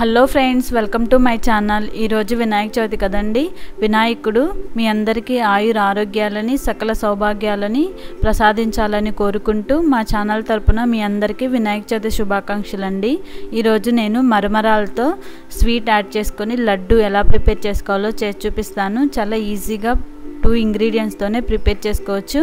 hello friends welcome to my channel ఈరోజు వినాయక చవితి కదండి వినాయకుడు మీ అందరికీ ఆయుర ఆరోగ్యాలని సకల సౌభాగ్యాలని ప్రసాదించాలని కోరుకుంటూ మా ఛానల్ తరపున మీ అందరికీ వినాయక చవితి శుభాకాంక్షలు అండి ఈరోజు నేను మరమరాలతో స్వీట్ యాడ్ చేసుకొని లడ్డు ఎలా ప్రిపేర్ చేసుకోవాలో చేసి చూపిస్తాను చాలా ఈజీగా టూ ఇంగ్రీడియంట్స్తోనే ప్రిపేర్ చేసుకోవచ్చు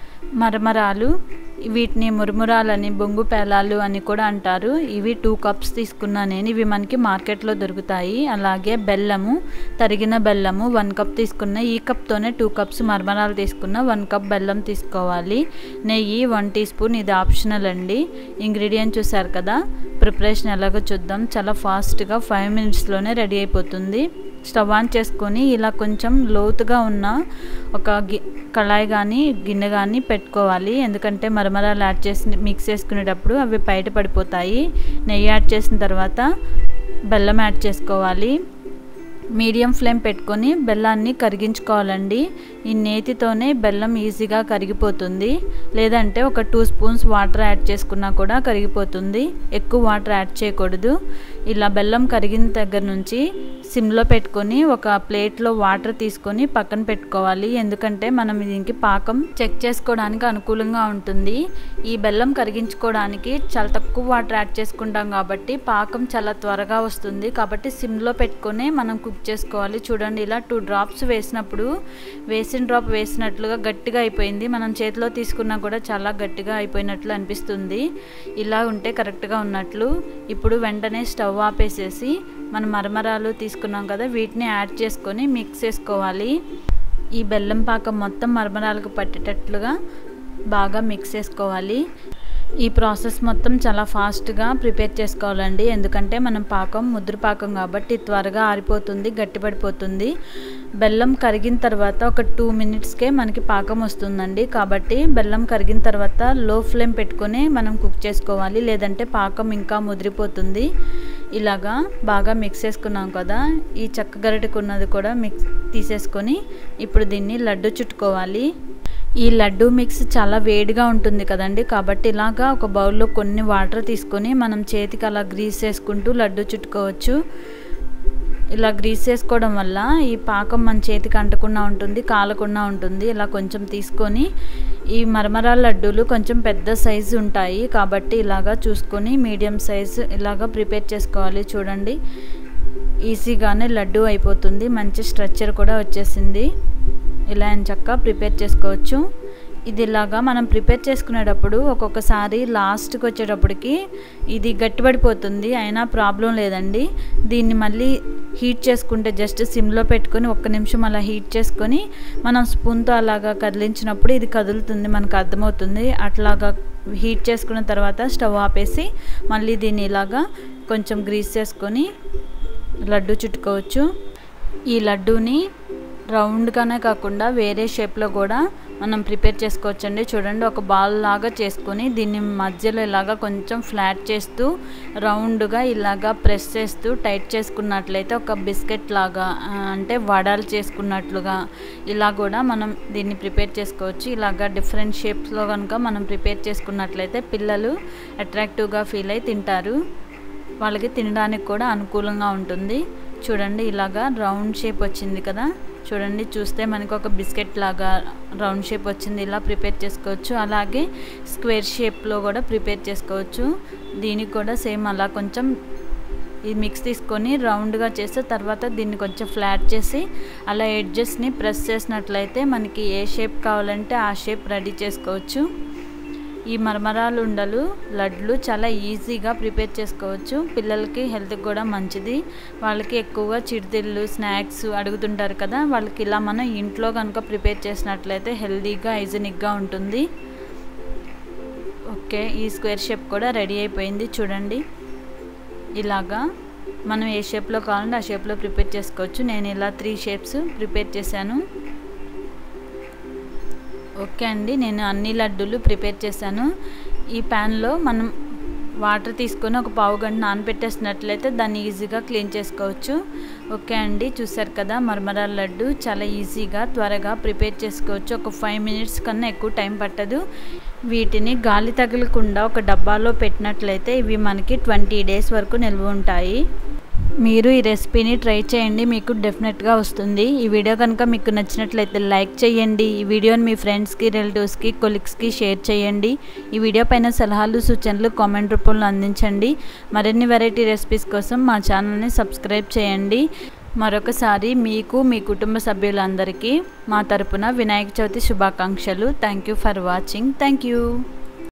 మరమరాలు వీటిని మురుమురాలని బొంగు పేలాలు అని కూడా అంటారు ఇవి టూ కప్స్ తీసుకున్నా నేను ఇవి మనకి మార్కెట్లో దొరుకుతాయి అలాగే బెల్లము తరిగిన బెల్లము వన్ కప్ తీసుకున్న ఈ కప్తోనే టూ కప్స్ మరమరాలు తీసుకున్న వన్ కప్ బెల్లం తీసుకోవాలి నెయ్యి వన్ టీ స్పూన్ ఇది ఆప్షనల్ అండి ఇంగ్రీడియంట్ చూసారు కదా ప్రిపరేషన్ ఎలాగో చూద్దాం చాలా ఫాస్ట్గా ఫైవ్ మినిట్స్లోనే రెడీ అయిపోతుంది స్టవ్ ఆన్ చేసుకొని ఇలా కొంచెం లోతుగా ఉన్న ఒక గి కళాయి కానీ గిన్నె కానీ పెట్టుకోవాలి ఎందుకంటే మరమరాలు యాడ్ చేసి మిక్స్ చేసుకునేటప్పుడు అవి బయట పడిపోతాయి నెయ్యి యాడ్ చేసిన తర్వాత బెల్లం యాడ్ చేసుకోవాలి మీడియం ఫ్లేమ్ పెట్టుకొని బెల్లాన్ని కరిగించుకోవాలండి ఈ నేతితోనే బెల్లం ఈజీగా కరిగిపోతుంది లేదంటే ఒక టూ స్పూన్స్ వాటర్ యాడ్ చేసుకున్నా కూడా కరిగిపోతుంది ఎక్కువ వాటర్ యాడ్ చేయకూడదు ఇలా బెల్లం కరిగిన దగ్గర నుంచి సిమ్లో పెట్టుకొని ఒక ప్లేట్లో వాటర్ తీసుకొని పక్కన పెట్టుకోవాలి ఎందుకంటే మనం దీనికి పాకం చెక్ చేసుకోవడానికి అనుకూలంగా ఉంటుంది ఈ బెల్లం కరిగించుకోవడానికి చాలా తక్కువ వాటర్ యాడ్ చేసుకుంటాం కాబట్టి పాకం చాలా త్వరగా వస్తుంది కాబట్టి సిమ్లో పెట్టుకొని మనం కుక్ చేసుకోవాలి చూడండి ఇలా టూ డ్రాప్స్ వేసినప్పుడు వేసిన డ్రాప్ వేసినట్లుగా గట్టిగా అయిపోయింది మనం చేతిలో తీసుకున్నా కూడా చాలా గట్టిగా అయిపోయినట్లు అనిపిస్తుంది ఇలా ఉంటే కరెక్ట్గా ఉన్నట్లు ఇప్పుడు వెంటనే స్టవ్ ఆపేసేసి మనం మరమరాలు తీసుకున్నాం కదా వీటిని యాడ్ చేసుకొని మిక్స్ చేసుకోవాలి ఈ బెల్లం పాకం మొత్తం మరమరాలకు పట్టేటట్లుగా బాగా మిక్స్ చేసుకోవాలి ఈ ప్రాసెస్ మొత్తం చాలా ఫాస్ట్గా ప్రిపేర్ చేసుకోవాలండి ఎందుకంటే మనం పాకం ముద్ర పాకం కాబట్టి త్వరగా ఆరిపోతుంది గట్టిపడిపోతుంది బెల్లం కరిగిన తర్వాత ఒక టూ మినిట్స్కే మనకి పాకం వస్తుందండి కాబట్టి బెల్లం కరిగిన తర్వాత లో ఫ్లేమ్ పెట్టుకొని మనం కుక్ చేసుకోవాలి లేదంటే పాకం ఇంకా ముదిరిపోతుంది ఇలాగా బాగా మిక్స్ చేసుకున్నాం కదా ఈ చెక్క గరిటకు ఉన్నది కూడా మిక్స్ తీసేసుకొని ఇప్పుడు దీన్ని లడ్డు చుట్టుకోవాలి ఈ లడ్డు మిక్స్ చాలా వేడిగా ఉంటుంది కదండి కాబట్టి ఇలాగా ఒక బౌల్లో కొన్ని వాటర్ తీసుకొని మనం చేతికి అలా గ్రీస్ చేసుకుంటూ లడ్డు చుట్టుకోవచ్చు ఇలా గ్రీస్ చేసుకోవడం వల్ల ఈ పాకం మన చేతికి అంటకుండా ఉంటుంది కాలకుండా ఉంటుంది ఇలా కొంచెం తీసుకొని ఈ మరమరాల లడ్డూలు కొంచెం పెద్ద సైజు ఉంటాయి కాబట్టి ఇలాగా చూసుకొని మీడియం సైజు ఇలాగా ప్రిపేర్ చేసుకోవాలి చూడండి ఈజీగానే లడ్డు అయిపోతుంది మంచి స్ట్రక్చర్ కూడా వచ్చేసింది ఇలా చక్క ప్రిపేర్ చేసుకోవచ్చు ఇది ఇలాగా మనం ప్రిపేర్ చేసుకునేటప్పుడు ఒక్కొక్కసారి లాస్ట్కి వచ్చేటప్పటికి ఇది గట్టిపడిపోతుంది అయినా ప్రాబ్లం లేదండి దీన్ని మళ్ళీ హీట్ చేసుకుంటే జస్ట్ సిమ్లో పెట్టుకొని ఒక్క నిమిషం అలా హీట్ చేసుకొని మనం స్పూన్తో అలాగా కదిలించినప్పుడు ఇది కదులుతుంది మనకు అర్థమవుతుంది అట్లాగా హీట్ చేసుకున్న తర్వాత స్టవ్ ఆపేసి మళ్ళీ దీన్ని ఇలాగా కొంచెం గ్రీస్ చేసుకొని లడ్డు చుట్టుకోవచ్చు ఈ లడ్డూని రౌండ్గానే కాకుండా వేరే షేప్లో కూడా మనం ప్రిపేర్ చేసుకోవచ్చండి చూడండి ఒక బాల్ లాగా చేసుకొని దీన్ని మధ్యలో ఇలాగా కొంచెం ఫ్లాట్ చేస్తూ రౌండ్గా ఇలాగా ప్రెస్ చేస్తూ టైట్ చేసుకున్నట్లయితే ఒక బిస్కెట్ లాగా అంటే వడలు చేసుకున్నట్లుగా ఇలా కూడా మనం దీన్ని ప్రిపేర్ చేసుకోవచ్చు ఇలాగా డిఫరెంట్ షేప్స్లో కనుక మనం ప్రిపేర్ చేసుకున్నట్లయితే పిల్లలు అట్రాక్టివ్గా ఫీల్ అయి తింటారు వాళ్ళకి తినడానికి కూడా అనుకూలంగా ఉంటుంది చూడండి ఇలాగా రౌండ్ షేప్ వచ్చింది కదా చూడండి చూస్తే మనకు ఒక బిస్కెట్ లాగా రౌండ్ షేప్ వచ్చింది ఇలా ప్రిపేర్ చేసుకోవచ్చు అలాగే స్క్వేర్ షేప్లో కూడా ప్రిపేర్ చేసుకోవచ్చు దీనికి కూడా సేమ్ అలా కొంచెం ఈ మిక్స్ తీసుకొని రౌండ్గా చేస్తే తర్వాత దీన్ని కొంచెం ఫ్లాట్ చేసి అలా ఎడ్జెస్ని ప్రెస్ చేసినట్లయితే మనకి ఏ షేప్ కావాలంటే ఆ షేప్ రెడీ చేసుకోవచ్చు ఈ మరమరాలు ఉండలు లడ్లు చాలా ఈజీగా ప్రిపేర్ చేసుకోవచ్చు పిల్లలకి హెల్త్కి కూడా మంచిది వాళ్ళకి ఎక్కువగా చిరుతిళ్ళు స్నాక్స్ అడుగుతుంటారు కదా వాళ్ళకి ఇలా మనం ఇంట్లో కనుక ప్రిపేర్ చేసినట్లయితే హెల్తీగా హైజెనిక్గా ఉంటుంది ఓకే ఈ స్క్వేర్ షేప్ కూడా రెడీ అయిపోయింది చూడండి ఇలాగా మనం ఏ షేప్లో కావాలంటే ఆ షేప్లో ప్రిపేర్ చేసుకోవచ్చు నేను ఇలా త్రీ షేప్స్ ప్రిపేర్ చేశాను ఓకే అండి నేను అన్ని లడ్డూలు ప్రిపేర్ చేశాను ఈ ప్యాన్లో మనం వాటర్ తీసుకొని ఒక పావు గంట నానబెట్టేసినట్లయితే దాన్ని ఈజీగా క్లీన్ చేసుకోవచ్చు ఓకే అండి చూసారు కదా మరమరాల లడ్డు చాలా ఈజీగా త్వరగా ప్రిపేర్ చేసుకోవచ్చు ఒక ఫైవ్ మినిట్స్ కన్నా ఎక్కువ టైం పట్టదు వీటిని గాలి తగలకుండా ఒక డబ్బాలో పెట్టినట్లయితే ఇవి మనకి ట్వంటీ డేస్ వరకు నిల్వ ఉంటాయి మీరు ఈ రెసిపీని ట్రై చేయండి మీకు డెఫినెట్గా వస్తుంది ఈ వీడియో కనుక మీకు నచ్చినట్లయితే లైక్ చేయండి ఈ వీడియోని మీ ఫ్రెండ్స్కి రిలేటివ్స్కి కొలీగ్స్కి షేర్ చేయండి ఈ వీడియో పైన సలహాలు సూచనలు కామెంట్ రూపంలో అందించండి మరిన్ని వెరైటీ రెసిపీస్ కోసం మా ఛానల్ని సబ్స్క్రైబ్ చేయండి మరొకసారి మీకు మీ కుటుంబ సభ్యులందరికీ మా తరపున వినాయక చవితి శుభాకాంక్షలు thank you for watching thank you